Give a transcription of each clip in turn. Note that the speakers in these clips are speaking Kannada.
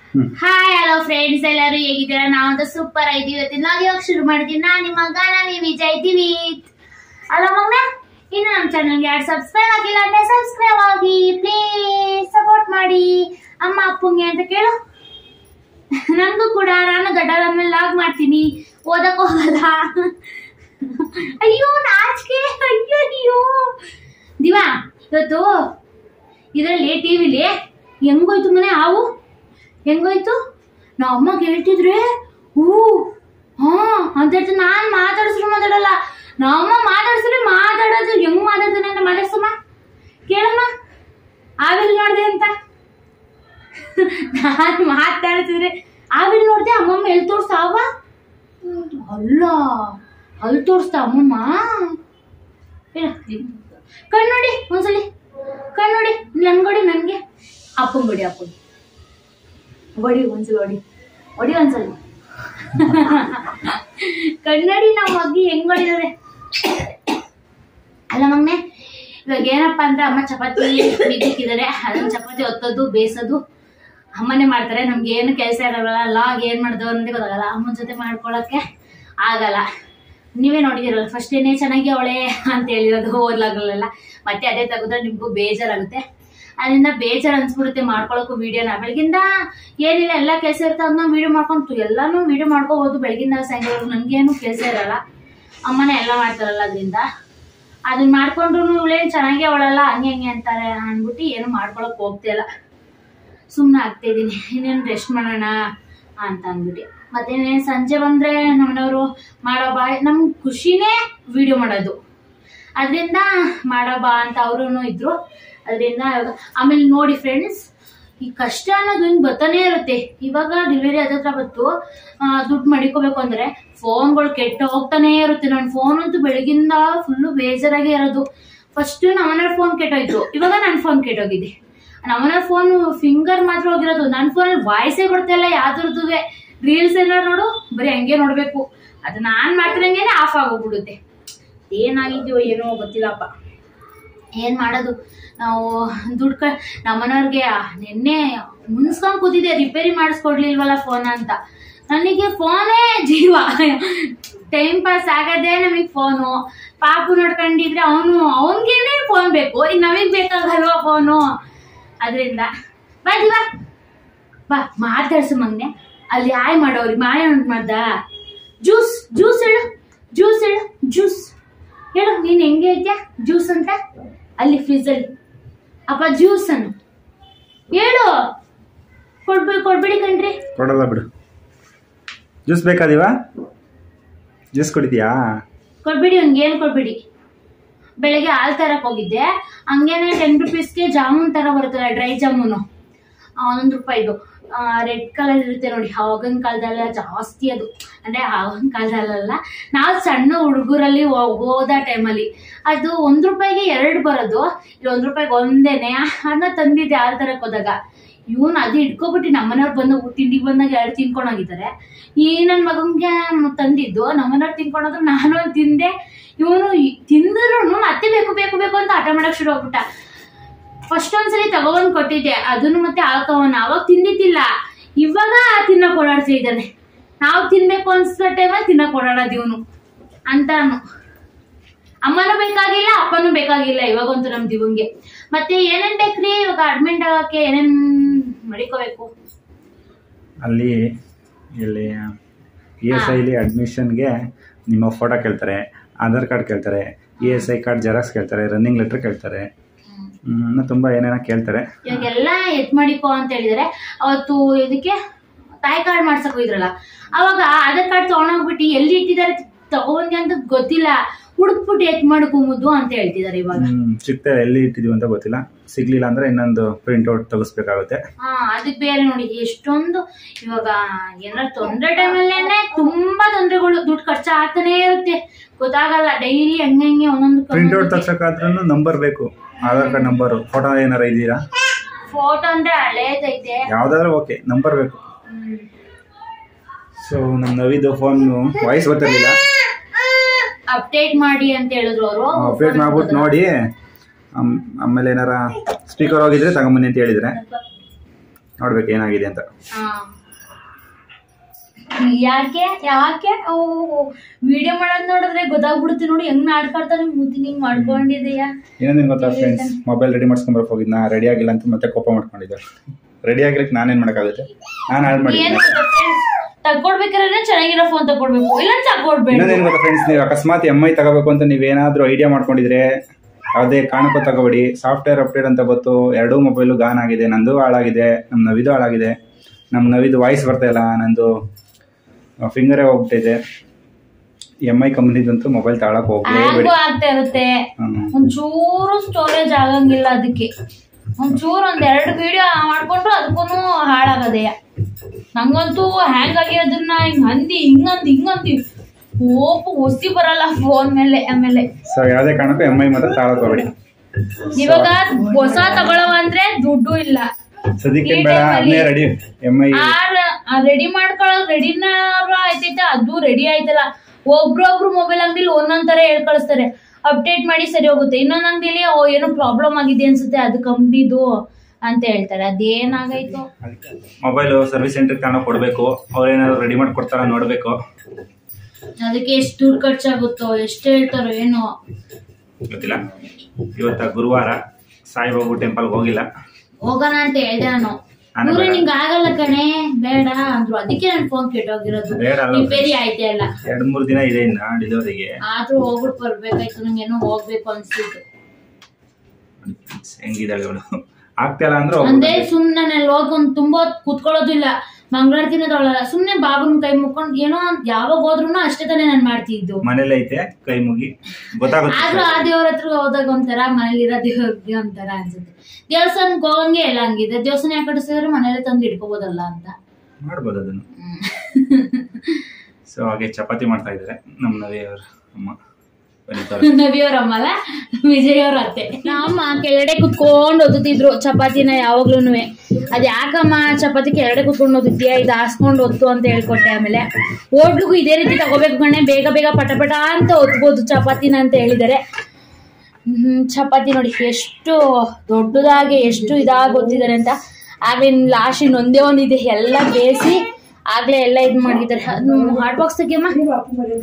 ಹ್ಮ್. ಹಾಯ್ ಹಲೋ ಫ್ರೆಂಡ್ಸ್ ಎಲ್ಲರೂ ಹೇಗಿದ್ದೀರಾ ನಾವಂತ ಸೂಪರ್ ಆಗಿ ಇವತ್ತಿನ ನಾವು ಇವಾಗ ಶುರು ಮಾಡಿದೀವಿ ನಾನು ನಿಮ್ಮ ಗಾನವಿ ವಿಜಯ್ ದಿವೀತ್ ಅಲ್ಲ ಮಗ್ನ ಇನ್ನು ನಮ್ಮ ಚಾನಲ್ಗೆ ಯಾರು ಸಬ್ಸ್ಕ್ರೈಬ್ ಆಗಿಲ್ಲ ಅಂದ್ರೆ ಸಬ್ಸ್ಕ್ರೈಬ್ ಆಗಿ ಪ್ಲೀಸ್ ಸಪೋರ್ಟ್ ಮಾಡಿ ಅಮ್ಮ ಅಪ್ಪಂಗೆ ಅಂತ ಕೇಳು ನನಗೂ ಕೂಡ ನಾನು ಗಡ್ಡಾದ್ಮೇಲೆ ಲಾಗ್ ಮಾಡ್ತೀನಿ ಓದಕ್ ಹೋಗಲ್ಲ ಅಯ್ಯೋ ನಾಚಿಕೆ ಅಯ್ಯೋ ಅಯ್ಯೋ ದಿವಾ ಇವತ್ತು ಇದರಲ್ಲಿ ಟಿವಿಲಿ ಹೆಂಗೋಯ್ತು ಮನೆ ಹಾವು ಹೆಂಗೋಯ್ತು ನಾವು ಅಮ್ಮಗೆ ಹೇಳ್ತಿದ್ರೆ ಹೂ ಹಾ ಅಂತ ಹೇಳ್ತು ನಾನು ಮಾತಾಡಿಸ್ರು ಮಾತಾಡಲ್ಲ ನಮ್ಮಮ್ಮ ಮಾತಾಡ್ಸಿದ್ರೆ ಮಾತಾಡೋದು ಹೆಂಗ್ ಮಾತಾಡ್ತಾನೆ ಅಂತ ಮಾತಾಡ್ಸಮ್ಮ ಕೇಳಮ್ಮ ಆವಿಲ್ ನೋಡ್ದೆ ಅಂತ ನಾನು ಮಾತಾಡ್ತಿದ್ರೆ ಆವಿಲ್ ನೋಡ್ದೆ ಅಮ್ಮಮ್ಮ ಎಲ್ಲಿ ತೋರ್ಸ್ತಾವ ಅಲ್ಲ ಅಲ್ಲಿ ತೋರಿಸ್ತಾ ಅಮ್ಮಮ್ಮ ಏನ ಕಣ್ಣೋಡಿ ಒಂದ್ಸಲಿ ಕಣ್ಣೋಡಿ ನನ್ಗೊಡಿ ನನ್ಗೆ ಅಪ್ಪನ್ ಗೊಡಿ ಅಪ್ಪನ್ ಹೊಡಿ ಒಂದ್ಸಲ ಹೊಡಿ ಹೊಡಿ ಒಂದ್ಸಲಿ ಕನ್ನಡಿ ನಮ್ಮ ಮಗ್ಗಿ ಹೆಂಗ್ ಹೊಡಿದಾರೆ ಅಲ್ಲ ಮಗ್ನೆ ಇವಾಗ ಏನಪ್ಪಾ ಅಂದ್ರೆ ಅಮ್ಮ ಚಪಾತಿ ಬಿದ್ದಿಕ್ಕಿದ್ದಾರೆ ಅದನ್ನ ಚಪಾತಿ ಒತ್ತೋದು ಬೇಯಿಸೋದು ಅಮ್ಮನೇ ಮಾಡ್ತಾರೆ ನಮ್ಗೆ ಏನು ಕೆಲಸ ಇರಲ್ಲ ಲಾಗ್ ಏನ್ ಮಾಡ್ದೋ ಅನ್ನೋದೇ ಗೊತ್ತಾಗಲ್ಲ ಅಮ್ಮನ ಜೊತೆ ಮಾಡ್ಕೊಳಕ್ಕೆ ಆಗಲ್ಲ ನೀವೇ ನೋಡಿದಿರಲ್ಲ ಫಸ್ಟ್ ಏನೇ ಚೆನ್ನಾಗಿ ಅವಳೆ ಅಂತ ಹೇಳಿರೋದು ಓದ್ಲಾಗಲ್ಲ ಮತ್ತೆ ಅದೇ ತೆಗೆದ್ರೆ ನಿಮ್ಗೂ ಬೇಜಾರಾಗುತ್ತೆ ಅದರಿಂದ ಬೇಜಾರು ಅನ್ಸ್ಬಿಡುತ್ತೆ ಮಾಡ್ಕೊಳಕ್ಕೂ ವಿಡಿಯೋನ ಬೆಳಗಿಂದ ಏನಿಲ್ಲ ಎಲ್ಲ ಕೆಲಸ ಇರುತ್ತೆ ಅದನ್ನ ವಿಡಿಯೋ ಮಾಡ್ಕೊಂತು ಎಲ್ಲಾನು ವಿಡಿಯೋ ಮಾಡ್ಕೋಬಹುದು ಬೆಳಗಿಂದ ಸಾಯಂಕಾಲ ನನ್ಗೇನು ಕೆಲಸ ಇರಲ್ಲ ಅಮ್ಮನೇ ಎಲ್ಲ ಮಾಡ್ತಾರಲ್ಲ ಅದರಿಂದ ಅದನ್ನ ಮಾಡ್ಕೊಂಡ್ರು ಇವಳೇನು ಚೆನ್ನಾಗಿ ಅವಳಲ್ಲ ಹಂಗೆ ಹಂಗೆ ಅಂತಾರೆ ಅಂದ್ಬಿಟ್ಟು ಏನು ಮಾಡ್ಕೊಳಕ್ ಹೋಗ್ತಿಲ್ಲ ಸುಮ್ಮನೆ ಆಗ್ತಾ ಇದೀನಿ ಇನ್ನೇನು ರೆಸ್ಟ್ ಮಾಡೋಣ ಅಂತ ಅಂದ್ಬಿಟ್ಟು ಮತ್ತೆ ಇನ್ನೇನ್ ಸಂಜೆ ಬಂದ್ರೆ ನಮ್ಮನವರು ಮಾಡೋ ಬಾ ನಮ್ ಖುಷಿನೇ ವಿಡಿಯೋ ಮಾಡೋದು ಅದರಿಂದ ಮಾಡೋ ಬಾ ಅಂತ ಅವರು ಇದ್ರು ಅದರಿಂದ ಆಮೇಲೆ ನೋಡಿ ಫ್ರೆಂಡ್ಸ್ ಈ ಕಷ್ಟ ಅನ್ನೋದು ಹಿಂಗ್ ಬರ್ತಾನೆ ಇರುತ್ತೆ ಇವಾಗ ಡೆಲಿವರಿ ಹತ್ರ ಬಂತು ದುಡ್ಡು ಮಡಿಕೋಬೇಕು ಅಂದ್ರೆ ಫೋನ್ಗಳು ಕೆಟ್ಟ ಹೋಗ್ತಾನೆ ಇರುತ್ತೆ ನನ್ನ ಫೋನ್ ಅಂತೂ ಬೆಳಗಿಂದ ಫುಲ್ಲು ಬೇಜಾರಾಗೇ ಇರೋದು ಫಸ್ಟ್ ನಮ್ಮನೆ ಫೋನ್ ಕೆಟ್ಟೋಯ್ತು ಇವಾಗ ನನ್ನ ಫೋನ್ ಕೆಟ್ಟೋಗಿದೆ ನಮ್ಮನೆ ಫೋನ್ ಫಿಂಗರ್ ಮಾತ್ರ ಹೋಗಿರೋದು ನನ್ನ ಫೋನಲ್ಲಿ ವಾಯ್ಸೇ ಬರ್ತಾ ಇಲ್ಲ ಯಾವ್ದ್ರದ್ದು ರೀಲ್ಸ್ ಎಲ್ಲ ನೋಡು ಬರೀ ಹಂಗೆ ನೋಡ್ಬೇಕು ಅದು ನಾನ್ ಮಾಡ್ತಿರಂಗೇನೆ ಆಫ್ ಆಗೋಗ್ಬಿಡುತ್ತೆ ಏನಾಗಿದ್ಯೋ ಏನೋ ಗೊತ್ತಿಲ್ಲಪ್ಪ ಏನ್ ಮಾಡೋದು ನಾವು ದುಡ್ಡು ಕ ನಮ್ಮನೆಯವ್ರಿಗೆ ನಿನ್ನೆ ಮುನ್ಸ್ಕೊಂಡ್ ಕೂತಿದ್ದೆ ರಿಪೇರಿ ಮಾಡಿಸ್ಕೊಡ್ಲಿಲ್ವಲ್ಲ ಫೋನ್ ಅಂತ ನನಗೆ ಫೋನೇ ಜೀವ ಟೈಮ್ ಪಾಸ್ ಆಗದೆ ನಮಗೆ ಫೋನು ಪಾಪು ನೋಡ್ಕೊಂಡಿದ್ರೆ ಅವನು ಅವನ್ಗೇನೆ ಫೋನ್ ಬೇಕು ಇನ್ನು ನಮಗ್ ಬೇಕಾಗಲ್ವಾ ಫೋನು ಅದರಿಂದ ಬಾ ಜೀವ ಬಾ ಮಾತಾಡ್ಸು ಮಗ್ನೆ ಅಲ್ಲಿ ಆಯ್ ಮಾಡೋರಿ ಮಾಯ ಉಂಟು ಮಾಡ್ದ ಜ್ಯೂಸ್ ಜ್ಯೂಸ್ ಹೇಳು ಜ್ಯೂಸ್ ಹೇಳು ಜ್ಯೂಸ್ ಹೇಳು ನೀನ್ ಹೆಂಗೆ ಹೇಳ್ತೀಯ ಜ್ಯೂಸ್ ಅಂತ ಅಲ್ಲಿ ಫ್ರಿಜಲ್ಲಿ ಅಪ್ಪ ಜ್ಯೂಸ್ ಅನ್ನು ಹೇಳು ಕೊಡ್ಬೇಡಿ ಕೊಡ್ಬೇಡಿ ಕಣ್ರಿ ಕೊಡಲ್ಲ ಬಿಡು ಜ್ಯೂಸ್ ಬೇಕಾದಿವ ಜ್ಯೂಸ್ ಕುಡಿದ್ಯಾ ಕೊಡ್ಬೇಡಿ ಹಂಗೆ ಏನು ಕೊಡ್ಬೇಡಿ ಬೆಳಗ್ಗೆ ಹಾಲು ತರಕ್ ಹೋಗಿದ್ದೆ ಹಂಗೇನೆ ಟೆನ್ ರುಪೀಸ್ಗೆ ಜಾಮೂನ್ ತರ ಬರುತ್ತಲ್ಲ ಡ್ರೈ ಜಾಮೂನು ಒಂದೊಂದು ರೂಪಾಯಿದು ರೆಡ್ ಕಲರ್ ಇರುತ್ತೆ ನೋಡಿ ಆವಾಗಿನ ಕಾಲದಲ್ಲ ಜಾಸ್ತಿ ಅದು ಅಂದ್ರೆ ಆವಾಗಿನ ಕಾಲದಲ್ಲ ನಾವು ಸಣ್ಣ ಹುಡುಗರಲ್ಲಿ ಹೋದ ಟೈಮಲ್ಲಿ ಅದು ಒಂದ್ ರೂಪಾಯಿಗೆ ಎರಡು ಬರೋದು ಇಲ್ಲಿ ಒಂದ್ ರೂಪಾಯಿಗೆ ಒಂದೇನೆ ಅದನ್ನ ತಂದಿದ್ದೆ ಹಾಲು ತರಕ್ ಹೋದಾಗ ಇವನ್ ಅದು ಇಟ್ಕೊಬಿಟ್ಟು ನಮ್ಮನೆಯವ್ರು ಬಂದು ತಿಂಡಿಗೆ ಬಂದಾಗ ಎರಡು ತಿನ್ಕೊಂಡು ಹೋಗಿದ್ದಾರೆ ಈ ನನ್ನ ಮಗನ್ಗೆ ತಂದಿದ್ದು ನಮ್ಮನೆಯವ್ರು ತಿನ್ಕೊಂಡೋದ್ರು ನಾನು ಒಂದ್ ತಿಂದೆ ಇವನು ತಿಂದ್ರು ಮತ್ತೆ ಬೇಕು ಬೇಕು ಬೇಕು ಅಂತ ಆಟ ಮಾಡಕ್ ಶುರು ಆಗ್ಬಿಟ್ಟ ಫಸ್ಟ್ ಒಂದ್ಸಲಿ ತಗೊಂಡ್ ಕೊಟ್ಟಿದ್ದೆ ಅದನ್ನು ಮತ್ತೆ ಹಾಕವನ ಅವಾಗ ತಿಂದಿತ್ತಿಲ್ಲ ಇವಾಗ ತಿನ್ನಕ್ ಓಡಾಡ್ತಾ ಇದ್ದಾನೆ ನಾವು ತಿನ್ಬೇಕು ಅನ್ಸೋ ಟೈಮಲ್ಲಿ ತಿನ್ನಕ್ ಓಡಾಡೋದು ಇವನು ಅಂತಾನು ಅಮ್ಮನೂ ಬೇಕಾಗಿಲ್ಲ ಅಪ್ಪನೂ ಬೇಕಾಗಿಲ್ಲ ಇವಾಗಂತೂ ನಮ್ ದಿವಂಗೆ ಮತ್ತೆ ಏನೇನ್ ಬೇಕ್ರಿ ಇವಾಗ ಅಡ್ಮಿಟ್ ಆಗಕ್ಕೆ ಏನೇನ್ ಮಡಿಕೋಬೇಕು ಅಲ್ಲಿ ಇಲ್ಲಿ ಇ ಎಸ್ ಐಲಿ ಅಡ್ಮಿಷನ್ಗೆ ನಿಮ್ಮ ಫೋಟೋ ಕೇಳ್ತಾರೆ ಆಧಾರ್ ಕಾರ್ಡ್ ಕೇಳ್ತಾರೆ E S I card xerox ಕೇಳ್ತಾರೆ ರನ್ನಿಂಗ್ ಲೆಟ್ರ್ ಕೇಳ್ತಾರೆ ಹ್ಮ್, ಇನ್ನು ತುಂಬ ಏನೇನೋ ಕೇಳ್ತಾರೆ ಇವಾಗೆಲ್ಲ ಎತ್ ಮಾಡಿಕೋ ಅಂತ ಹೇಳಿದಾರೆ ಅವತ್ತು ಇದಕ್ಕೆ ತಾಯಿ ಕಾರ್ಡ್ ಮಾಡ್ಸಕ್ ಹೋಗಿದ್ರಲ್ಲ ಅವಾಗ ಆಧಾರ್ ಕಾರ್ಡ್ ತಗೊಂಡೋಗ್ಬಿಟ್ಟು ಎಲ್ಲಿ ಇಟ್ಟಿದ್ದಾರೆ ತಗೊಂಡಿ ಅಂತ ಗೊತ್ತಿಲ್ಲ ಹುಡುಕ್ಬಿಟ್ಟು ಎತ್ ಮಾಡ್ಕೊಂಬುದು ಅಂತ ಹೇಳ್ತಿದಾರೆ ಇವಾಗ ಹ್ಮ್, ಸಿಗ್ತದೆ ಎಲ್ಲಿ ಇಟ್ಟಿದೀವಿ ಅಂತ ಗೊತ್ತಿಲ್ಲ ಸಿಗ್ಲಿಲ್ಲ ಅಂದ್ರೆ ಇನ್ನೊಂದು ಪ್ರಿಂಟ್ಔಟ್ ತೆಗಿಸ್ಬೇಕಾಗುತ್ತೆ ಹಾ ಅದಕ್ಕೆ ಬೇರೆ ನೋಡಿ ಎಷ್ಟೊಂದು ಇವಾಗ ಏನಾರ ತೊಂದ್ರೆ ಟೈಮಲ್ಲೇನೆ ತುಂಬಾ ತೊಂದರೆಗಳು ದುಡ್ಡು ಖರ್ಚು ಆಗ್ತಾನೆ ಇರುತ್ತೆ ಗೊತ್ತಾಗಲ್ಲ ಡೈಲಿ ಹಂಗೆ ಹಂಗೆ ಒಂದೊಂದು ಪ್ರಿಂಟ್ಔಟ್ ತೆಗ್ಸಕ್ಕಾದ್ರೂ ನಂಬರ್ ಬೇಕು ಆಧಾರ್ ಕಾರ್ಡ್ ನಂಬರು ಫೋಟೋ ಏನಾರ ಇದೆಯಾ ಫೋಟೋ ಅಂದ್ರೆ ಹಳೇದೈತೆ ಯಾವ್ದಾದ್ರು ಓಕೆ ನಂಬರ್ ಬೇಕು ಹ್ಮ್. ಸೊ ನಮ್ಮ ನವಿದು ಫೋನ್ ವಾಯ್ಸ್ ಗೊತ್ತಿರಲಿಲ್ಲ ಅಪ್ಡೇಟ್ ಮಾಡಿ ಅಂತ ಹೇಳಿದ್ರು ಅವರು ಅಪ್ಡೇಟ್ ಮಾಡ್ಬಿಟ್ಟು ನೋಡಿ ಆಮ್- ಆಮೇಲೆ ಏನಾರ ಸ್ಪೀಕರ್ ಹೋಗಿದ್ರೆ ತಗೊಂಬನ್ನಿ ಅಂತ ಹೇಳಿದ್ರೆ ನೋಡ್ಬೇಕು ಏನಾಗಿದೆ ಅಂತ ಆ. ಯಾಕೆ ಯಾಕೆ ವಿಡಿಯೋ ಮಾಡೋದ್ ನೋಡಿದ್ರೆ ಗೊತ್ತಾಗ್ಬಿಡುತ್ತೆ ನೋಡಿ ಹೆಂಗ್ ನಾಡ್ಕಾಡ್ತಾನೆ ಮೂತಿ ಹಿಂಗ್ ಮಾಡ್ಕೊಂಡಿದೀಯ ಏನೇನು ಗೊತ್ತಾ ಫ್ರೆಂಡ್ಸ್ ಮೊಬೈಲ್ ರೆಡಿ ಮಾಡ್ಸ್ಕೊಂಬರಕ್ ಹೋಗಿದ್ನ ರೆಡಿ ಆಗಿಲ್ಲ ಅಂತ ಮತ್ತೆ ಕೋಪ ಮಾಡ್ಕೊಂಡಿದ್ದೆ ರೆಡಿ ಆಗ್ಲಿಕ್ಕೆ ನಾನೇನ್ ಮಾಡಕ್ಕಾಗುತ್ತೆ ನಾನು ಹಾಳು ಏನ್ ಮಾಡಿದ್ದೆ ಗೊತ್ತಾ friends? ತಗೊಳ್ಬೇಕಾದ್ರೆ ಚೆನ್ನಾಗಿರೋ ಫೋನ್ ತಗೊಳ್ಬೇಕು ಇಲ್ಲ ತಗೊಳ್ಬೇಡ ಇನ್ನೊಂದೇನು ಗೊತ್ತಾ ಫ್ರೆಂಡ್ಸ್ ನೀವು ಅಕಸ್ಮಾತ್ ಎಮ್ ಐ ತಗೋಬೇಕು ಅಂತ ನೀವೇನಾದ್ರೂ ಐಡಿಯಾ ಮಾಡ್ಕೊಂಡಿದ್ರೆ ಯಾವುದೇ ಕಾರಣಕ್ಕೂ ತಗೋಬೇಡಿ ಸಾಫ್ಟ್ವೇರ್ ಅಪ್ಡೇಟ್ ಅಂತ ಬಂತು ಎರಡೂ ಮೊಬೈಲು ಗಾನ್ ಆಗಿದೆ ನಂದು ಹಾಳಾಗಿದೆ ನಮ್ಮ ನವಿದು ಹಾಳಾಗಿದೆ ನಮ್ಮ ನವಿದು ವಾಯ್ಸ್ ಬರ್ತಾ ಇಲ್ಲ ನಂದು ಫಿಂಗರೇ ಹೋಗ್ಬಿಟ್ಟಿದೆ ಎಮ್ ಐ ಕಂಪ್ನಿದಂತೂ ಮೊಬೈಲ್ ತಗೊಳಕ್ ಹೋಗ್ಲೇಬೇಡಿ ಹ್ಯಾಂಗು ಆಗ್ತಾ ಇರುತ್ತೆ ಹ್ಮ್. ಒಂಚೂರು ಸ್ಟೋರೇಜ್ ಆಗಂಗಿಲ್ಲ ಅದಕ್ಕೆ ಒಂಚೂರು ಒಂದ್ ಎರಡು ವಿಡಿಯೋ ಮಾಡ್ಕೊಂಡ್ರು ಅದಕ್ಕೂ ಹಾಳಾಗದೆಯ ನಂಗಂತೂ ಹ್ಯಾಂಗ್ ಆಗಿರೋದನ್ನ ಹಿಂಗ್ ಅಂದಿ ಹಿಂಗಂದಿ ಹಿಂಗಂದಿ ಓಪು ಒಸಿ ಬರಲ್ಲ ಫೋನ್ ಮೇಲೆ ಆಮೇಲೆ ಸೊ ಯಾವುದೇ ಕಾರಣಕ್ಕೂ ಎಮ್ ಐ ಮಾತ್ರ ತಗೊಳಕ್ ಹೋಗ್ಬೇಡಿ ಇವಾಗ ಹೊಸ ತಗೊಳವ ಅಂದ್ರೆ ದುಡ್ಡು ಇಲ್ಲ ಸದ್ಯಕ್ಕೆ ಈ ಬೇಡ time ಅಲ್ಲಿ- ಅದನ್ನೇ ರೆಡಿ ಎಮ್ ಐ ರೆಡಿ ಮಾಡ್ಕೊಳ್ಳೋದು ರೆಡಿನಾರ ಆಯ್ತೈತೆ ಅದು ರೆಡಿ ಆಯ್ತಲ್ಲ ಒಬ್ರೊಬ್ರು ಮೊಬೈಲ್ ಅಂಗಡಿಲಿ ಒಂದೊಂದ್ ತರ ಹೇಳ್ ಕಳಿಸ್ತಾರೆ ಅಪ್ಡೇಟ್ ಮಾಡಿ ಸರಿ ಹೋಗುತ್ತೆ ಇನ್ನೊಂದ್ ಅಂಗಡಿಲಿ ಓ ಏನೋ ಪ್ರಾಬ್ಲಮ್ ಆಗಿದೆ ಅನ್ಸುತ್ತೆ ಅದು ಕಂಪ್ನಿದು ಅಂತ ಹೇಳ್ತಾರೆ ಅದೇನಾಗೈತು ಮೊಬೈಲು ಸರ್ವಿಸ್ ಸೆಂಟರ್ ತಗೊಂಡು ಕೊಡಬೇಕು ಅವ್ರೇನಾದ್ರು ರೆಡಿ ಮಾಡಿ ಕೊಡ್ತಾರ ನೋಡಬೇಕು ಅದಕ್ಕೆ ಎಷ್ಟು ದುಡ್ಡು ಖರ್ಚಾಗುತ್ತೋ ಎಷ್ಟು ಹೇಳ್ತಾರೋ ಏನೋ ಗೊತ್ತಿಲ್ಲ ಇವತ್ತ ಗುರುವಾರ ಸಾಯಿಬಾಬು ಟೆಂಪಲ್ಗೆ ಹೋಗಿಲ್ಲ ಹೋಗೋಣ ಅಂತ ಹೇಳ್ದೆ ನಾನು ನಾನು ಇವ್ರೆ ಬೇಡ. ನಿಂಗೆ ಆಗಲ್ಲ ಕಣೆ ಬೇಡ ಅಂದ್ರು ಅದಕ್ಕೆ ನನ್ ಫೋನ್ ಕೆಟ್ಟೋಗಿರೋದು ಬೇಡ ಅಲ್ಲ. ರಿಪೇರಿ ಆಯ್ತೆ ಅಲ್ಲ ಎರಡು ಮೂರು ದಿನ ಇದೆ ಇನ್ನ ಡೆಲಿವರಿಗೆ ಆದ್ರೂ ಹೋಗ್ಬಿಟ್ಟು ಬರ್ಬೇಕಾಯ್ತು ನಂಗೇನೋ ಹೋಗ್ಬೇಕು ಅನ್ಸ್ತಿತ್ತು ಹೆಂಗಿದ್ದಾಳೆ ಅವಳು ಆಗ್ತಿಲ್ಲ ಅಂದ್ರೆ ಅಂದ್ರೆ ಹೋಗ್ಬಿಡು. ಸುಮ್ನೆ ನಾನು ಹೋಗಿ ಒಂದ್ ತುಂಬಾ ಹೊತ್ತು ಕೂತ್ಕೊಳ್ಳೋದು ಇಲ್ಲ ಮಂಗಳವಾರ ತಿನ್ನೋದೊಳಲ್ಲ ಸುಮ್ನೆ ಬಾಬನ್ ಕೈ ಮುಕ್ಕೊಂಡ್ ಏನೋ ಒಂದ್ ಯಾವಾಗ ಹೋದ್ರು ಅಷ್ಟೇ ತಾನೇ ನಾನ್ ಮಾಡ್ತಿದ್ದು ಮನೇಲಿ ಐತೆ ಕೈ ಮುಗಿ ಗೊತ್ತಾಗುತ್ತೆ ಆದ್ರೂ ಆ ದೇವ್ರ ಹತ್ರ ಹೋದಾಗ ಒಂಥರ ಮನೇಲಿರೋ ದೇವ್ರಿಗೆ ಒಂಥರ ಅನ್ಸುತ್ತೆ ದೇವಸ್ಥಾನಕ್ಕೆ ಹೋಗಂಗೆ ಎಲ್ಲ ಹಂಗಿದೆ ದೇವಸ್ಥಾನ ಯಾಕೆ ಕಟ್ಟಿಸಿದ್ರೆ ಮನೇಲೆ ತಂದು ಇಟ್ಕೋಬೋದಲ್ಲ ಅಂತ ಮಾಡ್ಬೋದು ಅದನ್ನು ಸೊ ಹಾಗೆ ಚಪಾತಿ ಮಾಡ್ತಾ ಇದ್ದಾರೆ ನಮ್ಮ ನವಿಯವ್ರ ಅಮ್ಮ ಬರೀತಾರೆ ನವಿಯವ್ರಮ್ಮಲ್ಲ ವಿಜಯ್ ಅವ್ರ ಅತ್ತೆ ನಮ್ಮ ಕೆಳಗಡೆ ಕುತ್ಕೊಂಡು ಓದುತ್ತಿದ್ರು ಚಪಾತಿನ ಯಾವಾಗ್ಲೂ ಅದ್ ಯಾಕಮ್ಮ ಚಪಾತಿ ಕೆಳಗಡೆ ಕುತ್ಕೊಂಡು ಓದುತ್ತೀಯ ಇದು ಹಾಸ್ಕೊಂಡು ಒತ್ತು ಅಂತ ಹೇಳ್ಕೊಟ್ಟೆ ಆಮೇಲೆ ಹೋಟ್ಲಿಗೂ ಇದೇ ರೀತಿ ತಗೋಬೇಕು ಕಣೆ ಬೇಗ ಬೇಗ ಪಟ ಪಟ ಅಂತ ಒತ್ಬೋದು ಚಪಾತಿನ ಅಂತ ಹೇಳಿದ್ದಾರೆ ಹ್ಮ್ ಚಪಾತಿ ನೋಡಿ ಎಷ್ಟು ದೊಡ್ಡದಾಗಿ ಎಷ್ಟು ಇದಾಗಿ ಗೊತ್ತಿದ್ದಾರೆ ಅಂತ ಆಗ್ಲೇ ಲಾಸ್ಟ್ ಇನ್ನೊಂದೇ ಒಂದಿದೆ ಎಲ್ಲ ಬೇಯಿಸಿ ಆಗ್ಲೇ ಎಲ್ಲ ಇದು ಮಾಡಿದ್ದಾರೆ ಹಾಟ್ ಬಾಕ್ಸ್ ತೆಗಿಯಮ್ಮ ನೋಡಿ,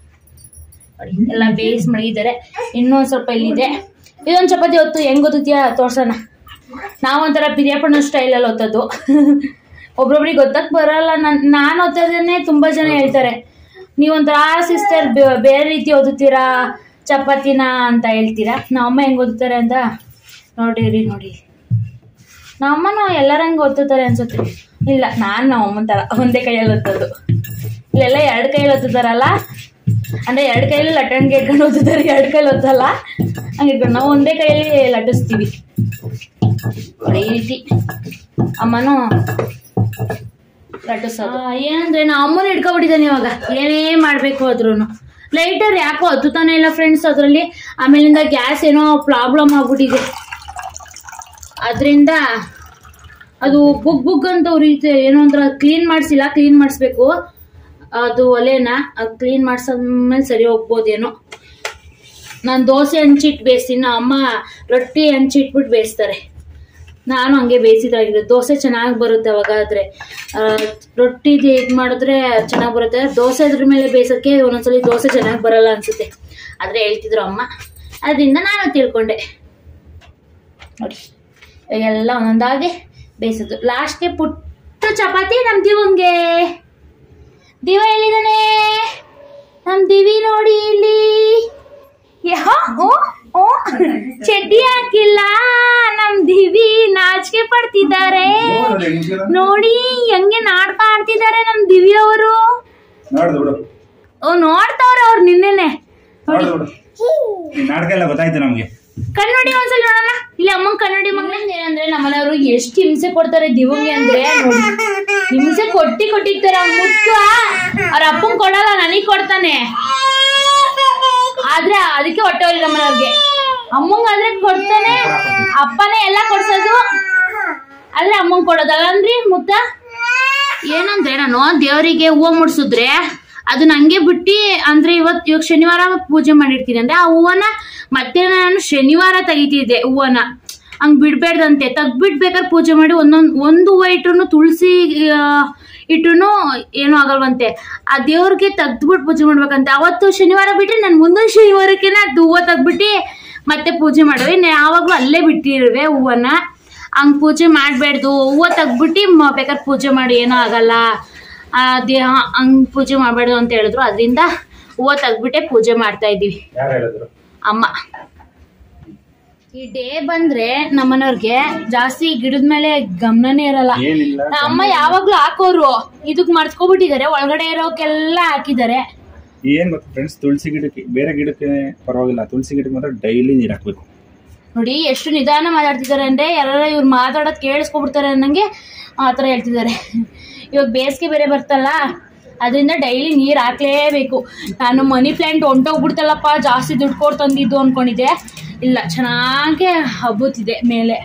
ಎಲ್ಲ ಬೇಯಿಸಿ ಮಡಗಿದ್ದಾರೆ ಇನ್ನೊಂದ್ ಸ್ವಲ್ಪ ಇಲ್ಲಿದೆ ಇದೊಂದು ಚಪಾತಿ ಹೊತ್ತು ಹೆಂಗ್ ಗೊತ್ತಿದ್ಯಾ ತೋರ್ಸೋಣ ನಾವೊಂಥರ ಪಿರಿಯಪ್ಪಣ್ಣ ಸ್ಟೈಲಲ್ಲಿ ಒತ್ತದ್ದು ಒಬ್ರೊಬ್ರಿಗೆ ಗೊತ್ತಕ್ ಬರಲ್ಲ ನನ್ ನಾನು ಒತ್ತೋದನ್ನೇ ತುಂಬಾ ಜನ ಹೇಳ್ತಾರೆ ನೀವೊಂಥರ ಸಿಸ್ಟರ್ ಬೇರೆ ರೀತಿ ಓದುತ್ತೀರಾ ಚಪಾತಿನ ಅಂತ ಹೇಳ್ತೀರಾ ನಮ್ಮಮ್ಮ ಹೆಂಗ್ ಓದುತ್ತಾರೆ ಅಂತ ನೋಡಿರಿ ನೋಡಿ ನಮ್ಮನ ಎಲ್ಲರಂಗೆ ಓದ್ತಾರೆ ಅನ್ಸುತ್ತೆ ಇಲ್ಲ ನಾನು ನಮ್ಮಮ್ಮನ ಥರ ಒಂದೇ ಕೈಯಲ್ಲಿ ಓದೋದು ಇಲ್ಲೆಲ್ಲ ಎರಡು ಕೈಯಲ್ಲಿ ಓದ್ತಾರಲ್ಲ ಅಂದ್ರೆ ಎರಡು ಕೈಯಲ್ಲಿ ಲಟ್ಟಣಿಗೆ ಇಟ್ಕೊಂಡು ಓದ್ತಾರೆ ಎರಡು ಕೈಯಲ್ಲಿ ಓದಲ್ಲ ಹಂಗೆ ಇಟ್ಕೊಂಡು ನಾವು ಒಂದೇ ಕೈಯಲ್ಲಿ ಲಟ್ಟಿಸ್ತೀವಿ ನೋಡಿ ಈ ರೀತಿ ಅಮ್ಮನೂ ಲಟ್ಟಿಸೋದು ಆ, ಏನಂದ್ರೆ ನಾ ಅಮ್ಮನ ಹಿಡ್ಕೊಬಿಟ್ಟಿದ್ದಾನೆ ಇವಾಗ ಏನೇ ಮಾಡ್ಬೇಕು ಆದ್ರೂ ಲೈಟರ್ ಯಾಕೋ ಹತ್ತುತ್ತಾನೆ ಇಲ್ಲ ಫ್ರೆಂಡ್ಸ್ ಅದರಲ್ಲಿ ಆಮೇಲಿಂದ ಗ್ಯಾಸ್ ಏನೋ ಪ್ರಾಬ್ಲಮ್ ಆಗ್ಬಿಟ್ಟಿದೆ ಅದರಿಂದ ಅದು ಬುಗ್ ಬುಗ್ ಅಂತ ಉರಿಯುತ್ತೆ ಏನೋ ಒಂಥರ ಕ್ಲೀನ್ ಮಾಡಿಸಿಲ್ಲ ಕ್ಲೀನ್ ಮಾಡಿಸ್ಬೇಕು ಅದು ಒಲೆನ ಅದು ಕ್ಲೀನ್ ಮಾಡಿಸಾದ್ಮೇಲೆ ಸರಿ ಹೋಗ್ಬೋದೇನೋ ನಾನು ದೋಸೆ ಹಂಚಿಟ್ಟು ಬೇಯಿಸ್ತೀನಿ ನಮ್ಮ ಅಮ್ಮ ರೊಟ್ಟಿ ಹಂಚಿಟ್ಬಿಟ್ಟು ಬೇಯಿಸ್ತಾರೆ ನಾನು ಹಂಗೆ ಬೇಯಿಸಿದಾಗಿದೆ ದೋಸೆ ಚೆನ್ನಾಗಿ ಬರುತ್ತೆ ಅವಾಗಾದ್ರೆ ಆ, ರೊಟ್ಟಿ ಇದು ಮಾಡಿದ್ರೆ ಚೆನ್ನಾಗಿ ಬರುತ್ತೆ ದೋಸೆ ಅದ್ರ ಮೇಲೆ ಬೇಯಿಸೋಕ್ಕೆ ಒಂದೊಂದ್ಸಲಿ ದೋಸೆ ಚೆನ್ನಾಗಿ ಬರಲ್ಲ ಅನ್ಸುತ್ತೆ ಆದರೆ ಹೇಳ್ತಿದ್ರು ಅಮ್ಮ ಅದರಿಂದ ನಾನು ತಿಳ್ಕೊಂಡೆ ನೋಡಿ ಎಲ್ಲ ಒಂದೊಂದಾಗಿ ಬೇಯಿಸೋದು ಲಾಸ್ಟ್ಗೆ ಪುಟ್ಟ ಚಪಾತಿ ನಮ್ಮ ದಿವಂಗೆ ದಿವ ಎಲ್ಲಿದ್ದಾನೆ ನಮ್ಮ ದಿವಿ ನೋಡಿ ಇಲ್ಲಿ ಯಾ ಓ ಓ ಚಡ್ಡಿ ಹಾಕಿಲ್ಲ ನಮ್ ದಿವಿ ನಾಚಿಕೆ ಪಡ್ತಿದ್ದಾರೆ ನೋಡಿ ಹೆಂಗೆ ನಾಟಕ ಆಡ್ತಿದ್ದಾರೆ ನಮ್ ದಿವಿ ಅವರು ನೋಡ್ದು ಬಿಡು ಓ ನೋಡ್ತಾವ್ರೆ ಅವ್ರು ನಿನ್ನೆನೆ ನೋಡ್ದು ಬಿಡು ಈ ನಾಟಕ ಎಲ್ಲ ಗೊತ್ತಾಯ್ತು ನಮ್ಗೆ ಕನ್ನಡಿ ಒಂದ್ಸಲ ನೋಡೋಣ ಇಲ್ಲಿ ಅಮ್ಮಂಗ್ ಕನ್ನಡಿ ಮಗನಿಂದ ಏನಂದ್ರೆ ನಮ್ಮನೆಯವರು ಎಷ್ಟು ಹಿಂಸೆ ಕೊಡ್ತಾರೆ ದಿವಂಗೆ ಅಂದ್ರೆ ನೋಡಿ ಹಿಂಸೆ ಕೊಟ್ಟಿ ಕೊಟ್ಟಿರ್ತಾರೆ ಅವ್ನ ಮುತ್ತ ಅವ್ರ ಅಪ್ಪಂಗ್ ಕೊಡಲ್ಲ ನನಗ್ ಕೊಡ್ತಾನೆ ಆದ್ರೆ ಅದಕ್ಕೆ ಹೊಟ್ಟೆ ಹೋಗಿ ನಮ್ಮನೆಯವ್ರಿಗೆ ಅಮ್ಮಂಗ್ ಆದ್ರೆ ಕೊಡ್ತಾನೆ ಅಪ್ಪನೇ ಎಲ್ಲ ಕೊಡ್ಸೋದು ಆದ್ರೆ ಅಮ್ಮಂಗ್ ಕೊಡೋದಲ್ಲ ಅಂದ್ರಿ ಮುತ್ತ ಏನಂದ್ರೆ ನಾನು ದೇವರಿಗೆ ಹೂವು ಮುಡ್ಸಿದ್ರೆ ಅದನ್ನ ಹಂಗೆ ಬಿಟ್ಟು ಅಂದ್ರೆ ಇವತ್ತು ಇವಾಗ ಶನಿವಾರ ಪೂಜೆ ಮಾಡಿರ್ತೀನಿ ಅಂದ್ರೆ ಆ ಹೂವನ ಮತ್ತೆ ನಾನು ಶನಿವಾರ ತೆಗಿತಿದ್ದೆ ಹೂವನ ಹಂಗ್ ಬಿಡ್ಬೇಡ್ದಂತೆ ತೆಗ್ದ್ಬಿಡ್ಬೇಕಾದ್ರೆ ಪೂಜೆ ಮಾಡಿ ಒಂದೊಂದ್ ಒಂದು ಹೂವು ಇಟ್ರು ತುಳಸಿ ಇಟ್ರು ಏನೂ ಆಗಲ್ವಂತೆ ಆ ದೇವ್ರಿಗೆ ತೆಗ್ದ್ಬಿಟ್ಟು ಪೂಜೆ ಮಾಡ್ಬೇಕಂತೆ ಅವತ್ತು ಶನಿವಾರ ಬಿಟ್ರೆ ನಾನು ಮುಂದೊಂದು ಶನಿವಾರಕ್ಕೆನ ಅದು ಹೂವು ತೆಗ್ದ್ಬಿಟ್ಟು ಮತ್ತೆ ಪೂಜೆ ಮಾಡುವೆ ಇನ್ನು ಯಾವಾಗಲೂ ಅಲ್ಲೇ ಬಿಟ್ಟಿರುವೆ ಹೂವನ್ನ ಹಂಗ್ ಪೂಜೆ ಮಾಡಬೇಡ್ದು ಹೂವು ತೆಗ್ದ್ಬಿಟ್ಟು ಮ- ಬೇಕಾದ್ರೆ ಪೂಜೆ ಮಾಡಿ ಏನೂ ಆಗಲ್ಲ ಆ ದೇಹ ಹಂಗ್ ಪೂಜೆ ಮಾಡಬೇಡ್ದು ಅಂತ ಹೇಳಿದ್ರು ಅದರಿಂದ ಹೂವು ತೆಗ್ದ್ಬಿಟ್ಟೆ ಪೂಜೆ ಮಾಡ್ತಾ ಇದ್ದೀವಿ ಯಾರು ಹೇಳಿದ್ರು ಅಮ್ಮ ಈ ಡೇ ಬಂದ್ರೆ ನಮ್ಮನವ್ರಿಗೆ ಜಾಸ್ತಿ ಗಿಡದ ಮೇಲೆ ಗಮನನೇ ಇರಲ್ಲ ಏನಿಲ್ಲ ಅಮ್ಮ ಯಾವಾಗ್ಲೂ ಹಾಕೋರು ಇದಕ್ ಮರ್ತ್ಕೊಬಿಟ್ಟಿದ್ದಾರೆ ಒಳಗಡೆ ಇರೋಕೆಲ್ಲ ಹಾಕಿದ್ದಾರೆ ಏನ್ ಗೊತ್ತಾ ಫ್ರೆಂಡ್ಸ್ ತುಳಸಿ ಗಿಡಕ್ಕೆ ಬೇರೆ ಗಿಡಕ್ಕೆ ಪರವಾಗಿಲ್ಲ ತುಳಸಿ ಗಿಡಕ್ಕೆ ಮಾತ್ರ ಡೈಲಿ ನೀರ್ ಹಾಕ್ಬೇಕು ನೋಡಿ ಎಷ್ಟು ನಿಧಾನ ಮಾತಾಡ್ತಿದ್ದಾರೆ ಅಂದ್ರೆ ಯಾರ ಇವ್ರು ಮಾತಾಡೋದ್ ಕೇಳಿಸ್ಕೊಬಿಡ್ತಾರೆ ಅನ್ನಂಗೆ ಆ ಥರ ಹೇಳ್ತಿದ್ದಾರೆ ಇವಾಗ ಬೇಸಿಗೆ ಬೇರೆ ಬರ್ತಲ್ಲ ಅದರಿಂದ ಡೈಲಿ ನೀರು ಹಾಕ್ಲೇಬೇಕು ನಾನು ಮನಿ ಪ್ಲ್ಯಾಂಟ್ ಹೊಂಟೋಗ್ಬಿಡ್ತಲ್ಲಪ್ಪ ಜಾಸ್ತಿ ದುಡ್ಡು ಕೊಟ್ಟು ತಂದಿದ್ದು ಅನ್ಕೊಂಡಿದ್ದೆ ಇಲ್ಲ ಚೆನ್ನಾಗೆ ಹಬ್ಬುತ್ತಿದೆ ಮೇಲೆ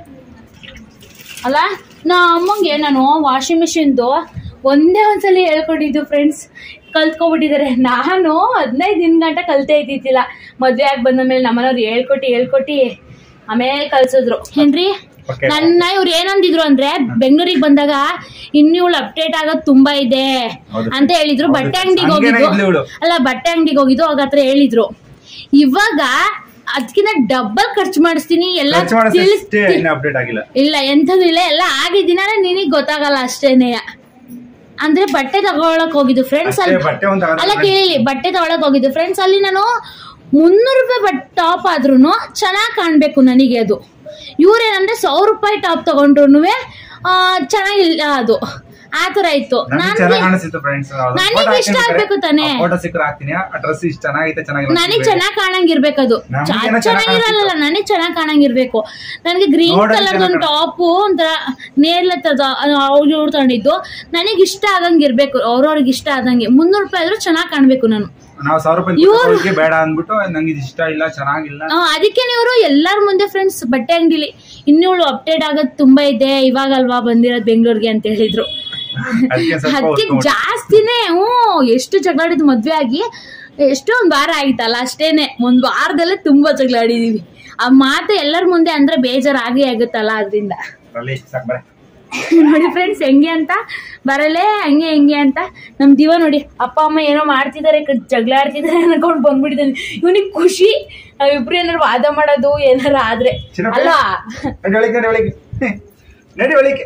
ಅಲ್ಲ ನಾ ಅಮ್ಮಂಗೆ ನಾನು ವಾಷಿಂಗ್ ಮಿಷಿನ್ದು ಒಂದೇ ಒಂದ್ಸಲ ಹೇಳ್ಕೊಂಡಿದ್ದು ಫ್ರೆಂಡ್ಸ್ ಕಲ್ತ್ಕೊಬಿಟ್ಟಿದ್ದಾರೆ ನಾನು ಹದಿನೈದು ದಿನ ಗಂಟ ಕಲ್ತೇ ಇದ್ದಿದ್ದಿಲ್ಲ ಮದುವೆ ಆಗಿ ಬಂದ ಮೇಲೆ ನಮ್ಮನವ್ರು ಹೇಳ್ಕೊಟ್ಟು ಹೇಳ್ಕೊಟ್ಟು ಆಮೇಲೆ ಕಲ್ಸಿದ್ರು ಏನ್ರಿ Okay. ನನ್ನ ಇವ್ರು ಏನಂದಿದ್ರು ಅಂದ್ರೆ ಬೆಂಗಳೂರಿಗೆ ಬಂದಾಗ ಇನ್ನು ಇವಳು ಅಪ್ಡೇಟ್ ಆಗೋದು ತುಂಬಾ ಇದೆ ಹೌದು. ಅಂತ ಹೇಳಿದ್ರು ಹೌದು. ಬಟ್ಟೆ ಅಂಗಡಿಗೆ ಹಂಗೇನೆ ಹೋಗಿದ್ದು ಇದ್ಲು ಇವ್ಳು. ಅಲ್ಲ ಬಟ್ಟೆ ಅಂಗಡಿಗೆ ಹೋಗಿದ್ದು ಅವಾಗ ಹತ್ರ ಹೇಳಿದ್ರು ಇವಾಗ ಅದಕ್ಕಿಂತ ಡಬ್ಬಲ್ ಖರ್ಚು ಮಾಡಿಸ್ತೀನಿ ಎಲ್ಲ ಖರ್ಚು ಮಾಡಿಸಿ ತಿಳಿಸ್- ಅಷ್ಟೇ ಇನ್ನು ಅಪ್ಡೇಟ್ ಆಗಿಲ್ಲ ಇಲ್ಲ ಎಂಥದ್ದು ಇಲ್ಲ ಎಲ್ಲ ಆಗಿದ್ದೀನ ನಿನಗ್ ಗೊತ್ತಾಗಲ್ಲ ಅಷ್ಟೇನೆಯ ಅಂದ್ರೆ ಬಟ್ಟೆ ತಗೊಳಕ್ ಹೋಗಿದ್ದು ಫ್ರೆಂಡ್ಸ್ ಅಷ್ಟೇ, ಅಲ್ಲಿ ಬಟ್ಟೆ ಒಂದ್ ತಗೊಳಕ್ ಅಲ್ಲ ಕೇಳಿ ಬಟ್ಟೆ ತಗೊಳಕ್ ಹೋಗಿದ್ದು ಫ್ರೆಂಡ್ಸ್ ಅಲ್ಲಿ ನಾನು ಮುನ್ನೂರು ರೂಪಾಯಿ ಬಟ್ ಟಾಪ್ ಆದ್ರೂ ಚೆನ್ನಾಗಿ ಕಾಣ್ಬೇಕು ನನಗೆ ಅದು ಇವ್ರೇನಂದ್ರೆ ಸಾವಿರ ರೂಪಾಯಿ ಟಾಪ್ ತಗೊಂಡ್ರು ಚೆನ್ನಾಗಿಲ್ಲ ಅದು ಆ ತರ ಇತ್ತು ನನ್ಗೆ ನಾನು ಚೆನ್ನಾಗಿ ಕಾಣಿಸ್ತಿತ್ತು ಫ್ರೆಂಡ್ಸ್ ನನಗೆ ಇಷ್ಟ ಆಗ್ಬೇಕು ತಾನೇ. ಫೋಟೋ ಸಿಕ್ಕರೆ ಹಾಕ್ತೀನಿ ಆ ಡ್ರೆಸ್ ಇಷ್ಟ ಚೆನ್ನಾಗೈತೆ ಚೆನ್ನಾಗಿಲ್ಲ ನನಗ್ ಚೆನ್ನಾಗ್ ಕಾಣಂಗಿರ್ಬೇಕದು ನಮ್ಗೆ ಏನೋ ಚೆನ್ನಾಗ್ ಚೆನ್ನಾಗಿರಲ್ಲ ನನಗ್ ಚೆನ್ನಾಗ್ ಕಾಣಂಗಿರ್ಬೇಕು ನನಗೆ ಗ್ರೀನ್ ನೋಡೋಕೆ ಕಲರ್ ಒಂದು ಚೆನ್ನಾಗ್ ಟಾಪು ಒಂಥರ ನೇರ್ಲೆ ತದ ಅವ್ರು ತಗೊಂಡಿದ್ದು ನನಗೆ ಇಷ್ಟ ಆದಂಗಿರ್ಬೇಕು ಅವ್ರವ್ರಿಗೆ ಇಷ್ಟ ಆದಂಗೆ ಮುನ್ನೂರು ರೂಪಾಯಿ ಆದ್ರೂ ಚೆನ್ನಾಗ್ ಕಾಣ್ಬೇಕು ನಾನು ನಾವು ಸಾವಿರ ರೂಪಾಯಿ ಇವ್ರು- ಕೊಟ್ಟವ್ರಿಗೆ ಬೇಡ ಅಂದ್ಬಿಟ್ಟು ನಂಗೆ ಇದು ಇಷ್ಟ ಇಲ್ಲ ಚೆನ್ನಾಗಿಲ್ಲ ಆ, ಅದಕ್ಕೆ ಇವರು ಎಲ್ಲಾರ ಮುಂದೆ ಫ್ರೆಂಡ್ಸ್ ಬಟ್ಟೆ ಅಂಗಡಿಲಿ ಇನ್ನೂಳು ಅಪ್ಡೇಟ್ ಆಗೋದು ತುಂಬಾ ಇದೆ ಇವಾಗಲ್ವಾ ಬಂದಿರೋದು ಬೆಂಗಳೂರಿಗೆ ಅಂತ ಹೇಳಿದ್ರು ಅದಕ್ಕೆ ಸ್ವಲ್ಪ ಅದಕ್ಕೆ ಹೊತ್ತು ಜಾಸ್ತಿನೇ ಹ್ಞೂ ಎಷ್ಟು ಜಗಳಾಡಿದ್ ಮದ್ವೆ ಆಗಿ ಎಷ್ಟೋ ಒಂದ್ ವಾರ ಆಯ್ತಲ್ಲ ಅಷ್ಟೇನೆ ಒಂದ್ ವಾರದಲ್ಲೇ ತುಂಬಾ ಜಗಳಾಡಿದೀವಿ ಆ ಮಾತು ಎಲ್ಲರ ಮುಂದೆ ಅಂದ್ರೆ ಬೇಜಾರಾಗಿ ಆಗುತ್ತಲ್ಲ ಅದರಿಂದ ಅಲ್ಲಿ ಸಾಕ್ ಬರ ನೋಡಿ ಫ್ರೆಂಡ್ಸ್ ಹೆಂಗೆ ಅಂತ ಬರಲೇ ಹಂಗೆ ಹೆಂಗೆ ಅಂತ ನಮ್ ದಿವ ನೋಡಿ ಅಪ್ಪ ಅಮ್ಮ ಏನೋ ಮಾಡ್ತಿದ್ದಾರೆ ಕ- ಜಗಳ ಆಡ್ತಿದ್ದಾರೆ ಅನ್ಕೊಂಡ್ ಬಂದ್ಬಿಟ್ಟಿದ್ದಾನೆ ಇವನಿಗೆ ಖುಷಿ ನಾವಿಬ್ರು ಏನಾರು ವಾದ ಮಾಡೋದು ಏನಾರ ಆದ್ರೆ ಚಿನ್ನಪ್ಪ. ಅಲ್ಲ ನಡಿ ಒಳಗೆ ನಡಿ ಒಳಗೆ ನಡಿ ಒಳಗೆ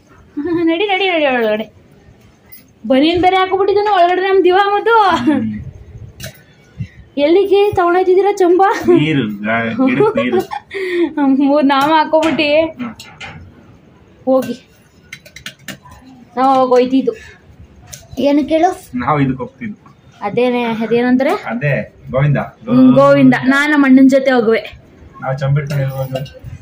ನಡಿ ನಡಿ ನಡಿ ಒಳಗಡೆ ಬನೀನ್ ಬೇರೆ ಹಾಕೊಬಿಟ್ಟಿದ್ದಾನೆ ಒಳಗಡೆ ನಮ್ ದಿವ ಮತ್ತು ಎಲ್ಲಿಗೆ ತಗೊಂಡೋಯ್ತಿದ್ದೀರಾ ಚಂಬ ನೀರು ಗಾ- ಗಿಡಕ್ಕೆ ನೀರು ಮೂರ್ ನಾಮ ಹಾಕೋಬಿಟ್ಟಿ ಹ್ಮ್. ಹೋಗಿ ನಾವು ಅವಾಗ ಒಯ್ತಿದ್ದು ಏನು ಕೇಳು ನಾವು ಇದಕ್ಕೆ ಹೋಗ್ತಿದ್ವಿ ಅದೇನೆ ಅದೇನಂದ್ರೆ ಅದೇ ಗೋವಿಂದ ಹ್ಮ್, ಗೋವಿಂದ ನಾನು ನಮ್ಮ ಅಣ್ಣನ ಜೊತೆ ಹೋಗುವೆ ನಾವು ಚಂಬಿಟ್ಕೊಂಡು ಇರುವಾಗ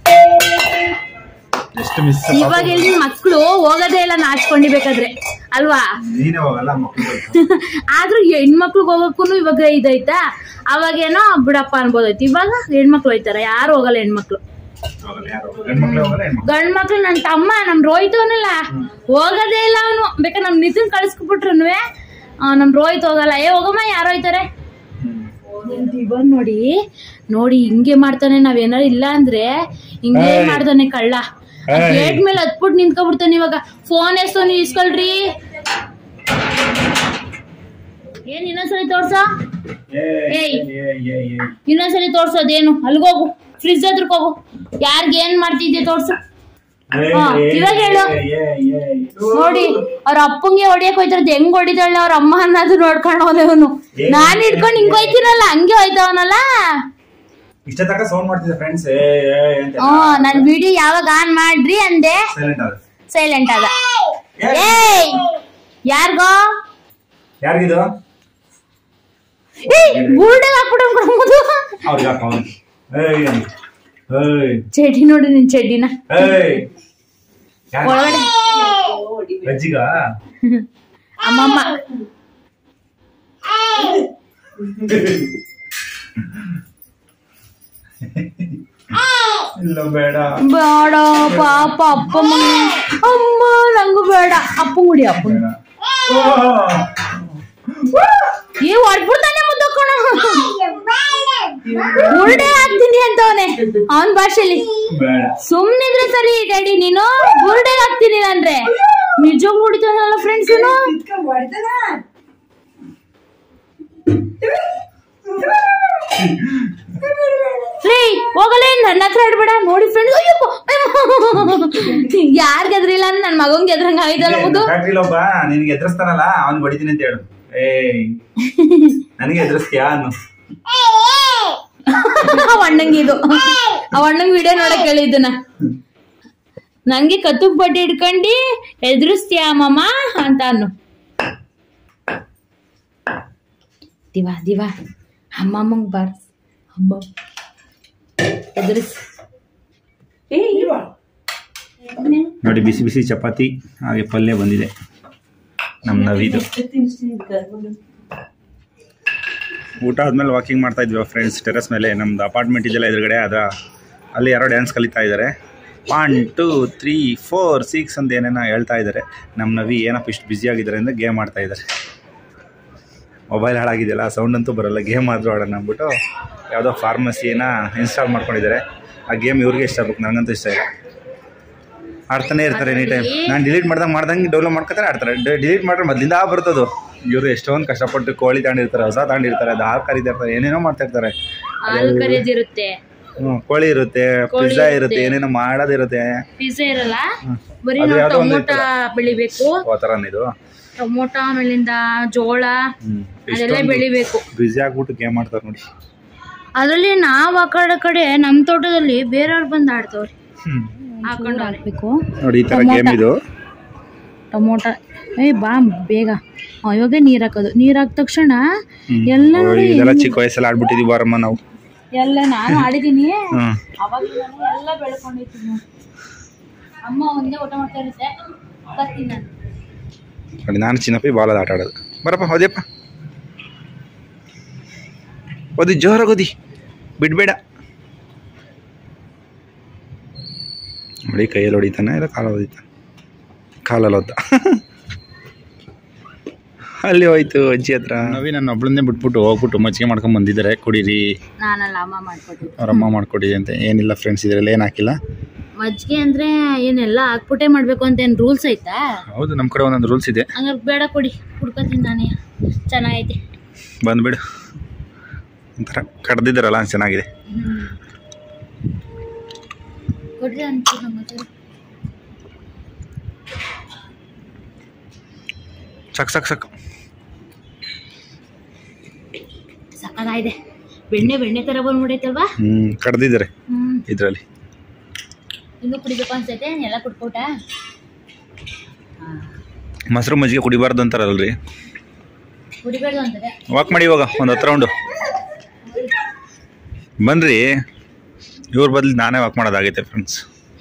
ಎಷ್ಟು ಮಿಸ್ ಇವಾಗ ಎಲ್ಲಿ ಮಕ್ಕಳು ಹೋಗೋದೇ ಇಲ್ಲ ನಾಚ್ಕೊಂಡಿಬೇಕಾದ್ರೆ ಅಲ್ವಾ ನೀನೇ ಹೋಗಲ್ಲ ಮಕ್ಕಳು ಆದ್ರೂ ಹೆಣ್ಮಕ್ಳಿಗೆ ಹೋಗಕ್ಕೂ ಇವಾಗ ಇದೈತಾ ಅವಾಗೇನೋ ಬಿಡಪ್ಪ ಅನ್ಬೋದೈತಿ ಇವಾಗ ಹೆಣ್ಮಕ್ಳು ಹೋಯ್ತಾರ ಯಾರು ಹೋಗಲ್ಲ ಹೆಣ್ಮಕ್ಳು ಹೋಗಲ್ಲ ಯಾರು ಗಂಡ್ಮಕ್ಳು ಹೋಗಲ್ಲ ಹೆಣ್ಮಕ್ಳು ಗಂಡ್ ಮಕ್ಳು ನನ್ ತಮ್ಮ ನಮ್ ರೋಹಿತ್ ಅವನಲ್ಲ ಹೋಗೋದೇ ಇಲ್ಲ ಅವನು ಬೇಕಾದ್ರೆ ನಮ್ ನಿತಿನ್ ಕಳಿಸ್ಕೊಬಿಟ್ರು ನಮ್ ರೋಹಿತ್ ಹೋಗಲ್ಲ ಏ ಹೋಗಮ್ಮ ಯಾರು ಹೋಯ್ತಾರೆ ಇವನ್ ನೋಡಿ ನೋಡಿ ಹಿಂಗೆ ಮಾಡ್ತಾನೆ ನಾವ್ ಏನಾರು ಇಲ್ಲ ಅಂದ್ರೆ ಹಿಂಗೆ ಏಯ್. ಮಾಡ್ತಾನೆ ಕಳ್ಳ ಏಯ್. ಗೇಟ್ ಮೇಲೆ ಹತ್ಬಿಟ್ಟು ನಿಂತ್ಕೊಬಿಡ್ತಾನೆ ಇವಾಗ ಫೋನ್ ಎಷ್ಟೊಂದು ಇಸ್ಕೊಳ್ರಿ ಏನ್ ಇನ್ನೊಂದ್ಸಲಿ ತೋರ್ಸ ಏಯ್. ಇನ್ನೊಂದ್ಸಲಿ ತೋರ್ಸೋದೇನು ಅಲ್ಗೋಗು ಫ್ರಿಜ್ ಹತ್ರಕ್ ಹೋಗು ಯಾರ್ಗ್ ಏನ್ ಮಾಡ್ತಿದ್ದೆ ತೋರ್ಸು ಹಾ, ಇವಾಗ ಹೇಳು. ನೋಡಿ ಅವ್ರ ಅಪ್ಪಂಗೆ ಹೊಡಿಯಕ್ ಹೋಯ್ತಾರದ್ ಹೆಂಗ್ ಹೊಡಿತಾಳೆ ಅವ್ರ ಅಮ್ಮ ಅನ್ನೋದು ನೋಡ್ಕೊಂಡು ಹೋದವನು ಏ. ನಾನ್ ಹಿಡ್ಕೊಂಡು ಹಿಂಗ್ ಹೋಯ್ತೀನಲ್ಲ ಹಂಗೆ ಹೋಯ್ತವನಲ್ಲ ಇಷ್ಟ ತನಕ ಸೌಂಡ್ ಮಾಡ್ತಿದ್ದೆ ಫ್ರೆಂಡ್ಸ್ ಅಂತ ಹ್ಮ್ ನನ್ ವಿಡಿಯೋ ಯಾವಾಗ ಆನ್ ಮಾಡ್ರಿ ಅಂದೆ ಸೈಲೆಂಟ್ ಆದ ಸೈಲೆಂಟ್ ಆದ ಏ. ಏಯ್ ಯಾರ್ಗೋ ಯಾರಿಗಿದು ಏಯ್ ಬೂರ್ಡಾಗ ಹಾಕ್ಬಿಡಂಬೋದು ಅವ್ರಿಗೆ ಹಾಕ ಅವ್ನಿಗೆ. ಏಯ್ ಏಯ್ ಚಡ್ಡಿ ನೋಡು ನಿನ್ ಚಡ್ಡಿನ ಏಯ್ ಯಾರು? ಒಳಗಡೆ ಅಜ್ಜಿಗ ಅಮ್ಮಮ್ಮ ಇಲ್ಲ ಬೇಡ ಬೇಡ ಪಾಪ ಅಪ್ಪ ಅಮ್ಮ ನಂಗೂ ಬೇಡ ಅಪ್ಪ ಗುಡಿ ಅಪ್ಪ ಬೇಡ ಏ ಹೊಡ್ಬಿಡ್ತಾನೆ ಮುದ್ದಕ್ಕಣ ಬುರ್ಡೆ ಹಾಕ್ತೀನಿ ಅಂತವನೆ ಅವನ್ ಭಾಷೆಲಿ ಬೇಡ ಸುಮ್ನಿದ್ರೆ ಸರಿ ಡ್ಯಾಡಿ ನೀನು ಬುರ್ಡೆ ಹಾಕ್ತೀನಿ ಅಂದ್ರೆ ನಿಜವಾಗ್ಲೂ ಹೊಡಿತಾನಲ್ಲ ಫ್ರೆಂಡ್ಸ್ ಇವನು ಲೇ ಹೋಗಲ್ಲ ನನ್ನ ಹತ್ರ ಇಡ್ಬೇಡ ನೋಡಿ ಫ್ರೆಂಡ್ಸ್ ಅಯ್ಯಪ್ಪ ಯಾರ್ ಗೆದ್ರಿಲ್ಲ ಅಂದ್ರೆ ನನ್ ಮಗನ್ ಗೆದ್ರಂಗ ಆಯ್ತಲ್ಲ ಮುದು ಫ್ಯಾಕ್ಟ್ರಿಲಿ ಒಬ್ಬ ನಿನ್ಗೆ ಎದುರಿಸ್ತಾನಲ್ಲ ಅವ್ನ್ ಬಡಿತೀನಿ ಅಂತ ಹೇಳು ಏಯ್ ನನಗೆ ಎದುರಿಸ್ತೀಯಾ ಅನ್ನು ಅವ್ ಅಣ್ಣಂಗೆ ಇದು ಅವ್ ಅಣ್ಣಂಗ್ ವಿಡಿಯೋ ನೋಡಕ್ ಹೇಳಿದ್ದನ ನಂಗೆ ಕತ್ತುಕ್ ಬಡ್ಡಿ ಹಿಡ್ಕಂಡಿ ಎದುರಿಸ್ತೀಯ ಮಾಮ ಅಂತ ಅನ್ನು ದಿವಾ ದಿವಾ ಅಮ್ಮಮ್ಮಂಗ್ ಬಾರ್ ಅಮ್ಮ ಎದುರಿಸ್ ನೋಡಿ ಬಿಸಿ ಬಿಸಿ ಚಪಾತಿ ಹಾಗೆ ಪಲ್ಯ ಬಂದಿದೆ ನಮ್ಮ ನವಿದು ಊಟ ಆದ್ಮೇಲೆ ವಾಕಿಂಗ್ ಮಾಡ್ತಾ ಇದ್ವಿ ಫ್ರೆಂಡ್ಸ್ ಟೆರೆಸ್ ಮೇಲೆ ನಮ್ದು ಅಪಾರ್ಟ್ಮೆಂಟ್ ಇದೆಯಲ್ಲ ಎದುರುಗಡೆ ಅದ ಅಲ್ಲಿ ಯಾರೋ ಡ್ಯಾನ್ಸ್ ಕಲಿತಾ ಇದ್ದಾರೆ one two three four six ಅಂತ ಏನೇನೋ ಹೇಳ್ತಾ ಇದ್ದಾರೆ ನಮ್ಮ ನವಿ ಏನಪ್ಪ ಇಷ್ಟು ಬ್ಯುಸಿ ಆಗಿದ್ದಾರೆ ಅಂದರೆ ಗೇಮ್ ಆಡ್ತಾ ಇದ್ದಾರೆ ಮೊಬೈಲ್ ಹಾಳಾಗಿದೆಯಲ್ಲ ಸೌಂಡ್ ಅಂತೂ ಬರಲ್ಲ ಗೇಮ್ ಆದರೂ ಆಡೋಣ ಅಂದ್ಬಿಟ್ಟು ಯಾವುದೋ ಫಾರ್ಮಸಿನ ಇನ್ಸ್ಟಾಲ್ ಮಾಡ್ಕೊಂಡಿದ್ದಾರೆ ಆ ಗೇಮ್ ಇವ್ರಿಗೆ ಇಷ್ಟ ಆಗ್ಬೇಕು ನನಗಂತೂ ಇಷ್ಟ ಇಲ್ಲ ಆಡ್ತಾನೆ ಇರ್ತಾರೆ ಎನಿ ಟೈಮ್ ನಾನು ಡಿಲೀಟ್ ಮಾಡ್ದಂಗೆ ಮಾಡ್ದಂಗೆ ಡೌನ್ಲೋಡ್ ಮಾಡ್ಕೊತಾರೆ ಆಡ್ತಾರೆ ಡಿಲೀಟ್ ಮಾಡ್ರೆ ಮೊದಲಿಂದ ಬರ್ತದು ಇವರು ಎಷ್ಟೊಂದು ಕಷ್ಟಪಟ್ಟು ಕೋಳಿ ತಗೊಂಡಿರ್ತಾರೆ ಹೊಸ ತಗೊಂಡಿರ್ತಾರೆ ಅದು ಹಾಲು ಕರಿತಿರ್ತಾರೆ ಏನೇನೋ ಮಾಡ್ತಾ ಇರ್ತಾರೆ ಹಾಲು ಕರಿಯೋದಿರುತ್ತೆ ಹ್ಞೂ ಕೋಳಿ ಇರುತ್ತೆ ಕೋಳಿ ಪಿಜ್ಜಾ ಇರುತ್ತೆ ಇರುತ್ತೆ. ಏನೇನೋ ಮಾಡೋದಿರುತ್ತೆ ಪಿಜ್ಜಾ ಇರಲ್ಲ ಬರೀ ಅದು ನಾವು ಯಾವ್ದೋ ಒಂದು ಟೊಮೊಟೊ ಬೆಳಿಬೇಕು ಆ ಥರನ ಇದು ಟೊಮೊಟೊ ಆಮೇಲಿಂದ ಜೋಳ ಹ್ಞೂ ಅದೆಲ್ಲ ಬೆಳಿಬೇಕು ಬ್ಯುಸಿ ಆಗ್ಬಿಟ್ಟು ಗೇಮ್ ಮಾಡ್ತಾರೆ ನೋಡಿ ಅದ್ರಲ್ಲಿ ನಾವ್ ಆ ಕಡೆ ಕಡೆ ನಮ್ ತೋಟದಲ್ಲಿ ಬೇರೆಯವ್ರು ಬಂದ್ ಆಡ್ತವ್ರಿ ಹ್ಞೂ ಹಾಕೊಂಡು ಹಾಕ್ಬೇಕು ನೋಡಿ ಈ ಥರ ಟೊಮೊಟೊ. ಗೇಮ್ ಇದು ಟೊಮೊಟೊ ಏಯ್ ಬಾ ಬೇಗ ಆ, ಇವಾಗ ನೀರ್ ಹಾಕೋದು ನೀರ್ ಹಾಕಿದ ತಕ್ಷಣ ಹ್ಮ್. ಎಲ್ಲ ಓ, ನೋಡಿ ಇದೆಲ್ಲ ಚಿಕ್ಕ ವಯಸ್ಸಲ್ಲಿ ಆಡ್ಬಿಟ್ಟಿದೀವಿ ಬಾರಮ್ಮ ನಾವು ಎಲ್ಲ ನಾನು ಆಡಿದೀನಿ ಹ್ಞೂ ಅವಾಗ ನಾನು ಎಲ್ಲ ಬೆಳ್ಕೊಂಡಿರ್ತೀನಿ ನೋಡಿ ಅಮ್ಮ ಒಂದೇ ಊಟ ಮಾಡ್ತಾ ಇರುತ್ತೆ ಬರ್ತೀನಿ ನಾನು ನೋಡಿ ನಾನು ಚಿನ್ನಪ್ಪಿ ಬಾಲದ ಆಟ ಆಡೋದು ಬರಪ್ಪ ಹೋದ್ಯಪ್ಪ ಓದಿ ಜೋರಾಗಿ ಓದಿ ಬಿಡ್ಬೇಡ ನೋಡಿ ಕೈಯಲ್ಲಿ ಹೊಡಿತಾನೆ ಇಲ್ಲ ಕಾಲ ಹೊಡಿತಾನೆ ಕಾಲಲ್ಲಿ ಹೋದ ಅಲ್ಲಿ ಹೋಯ್ತು ಅಜ್ಜಿ ಹತ್ರ ನವಿ ನನ್ನ ಒಬ್ಳನ್ನೇ ಬಿಟ್ಬಿಟ್ಟು ಹೋಗ್ಬಿಟ್ಟು ಮಜ್ಜಿಗೆ ಮಾಡ್ಕೊಂಡ್ ಬಂದಿದ್ದಾರೆ ಕುಡೀರಿ ನಾನಲ್ಲ ಅಮ್ಮ ಮಾಡ್ಕೊಟ್ಟಿದ್ದು ಅವ್ರ ಅಮ್ಮ ಮಾಡ್ಕೊಡಿ ಅಂತ ಏನಿಲ್ಲ ಫ್ರೆಂಡ್ಸ್ ಇದರಲ್ಲಿ ಏನು ಹಾಕಿಲ್ಲ ಮಜ್ಜಿಗೆ ಅಂದ್ರೆ ಏನೆಲ್ಲ ಹಾಕ್ಬಿಟ್ಟೆ ಮಾಡ್ಬೇಕು ಅಂತ ಏನ್ ರೂಲ್ಸ್ ಐತಾ ಹೌದು ನಮ್ಮ ಕಡೆ ಒಂದೊಂದು ರೂಲ್ಸ್ ಇದೆ ಹಂಗಾರೆ ಬೇಡ ಕೊಡಿ ಕುಡ್ಕೊತೀನಿ ನಾನೇ ಚೆನ್ನಾಗೈತೆ ಬಂದ್ಬಿಡು ಒಂಥರ ಕಡ್ದಿದ್ದಾರಲ್ಲ ಚೆನ್ನಾಗಿದೆ ಕೊಡ್ರಿ ಅಂತೀರ ಮತ್ತೆ ಸಾಕು ಸಾಕು ಸಾಕು ಸಕ್ಕದಾಗಿದೆ ಬೆಣ್ಣೆ ಬೆಣ್ಣೆ ತರ ಬಂದ್ಬಿಡೈತಲ್ವಾ ಹ್ಞೂ ಕಡ್ದಿದ್ದಾರೆ ಹ್ಮ್ ಇದರಲ್ಲಿ ಇನ್ನೂ ಕುಡಿಬೇಕು ಅನ್ಸೈತೆ ಎಲ್ಲ ಕುಡ್ಕೋಟ ಮೊಸರು ಮಜ್ಜಿಗೆ ಕುಡಿಬಾರ್ದು ಅಂತಾರಲ್ರಿ ಕುಡಿಬೇಡ್ದು ಅಂತದೆ ವಾಕ್ ಮಾಡಿ ಇವಾಗ ಒಂದು ಹತ್ತು ರೌಂಡು ಬನ್ರಿ ಇವ್ರ ಬದಲು ನಾನೇ ವಾಕ್ ಮಾಡೋದಾಗೈತೆ ಫ್ರೆಂಡ್ಸ್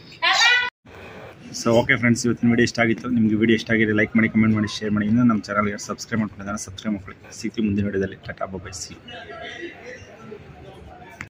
ಸೊ ಓಕೆ ಫ್ರೆಂಡ್ಸ್ ಇವತ್ತಿನ ವಿಡಿಯೋ ಇಷ್ಟ ಆಗಿತ್ತು ನಿಮಗೆ ವಿಡಿಯೋ ಇಷ್ಟ ಆಗಿದೆ ಲೈಕ್ ಮಾಡಿ ಕಮೆಂಟ್ ಮಾಡಿ ಶೇರ್ ಮಾಡಿ ಇನ್ನೂ ನಮ್ಮ ಚಾನಲ್ಗೆ ಸಬ್ಸ್ಕ್ರೈಬ್ ಮಾಡ್ಕೊಂಡಿದ್ದಾನೆ ಸಬ್ಸ್ಕ್ರೈಬ್ ಮಾಡ್ಕೊಳ್ಳಿ ಸಿಗ್ತೀವಿ ಮುಂದಿನ ವಿಡಿಯೋದಲ್ಲಿ ಟಾಟಾ ಬಾಯ್ ಸಿ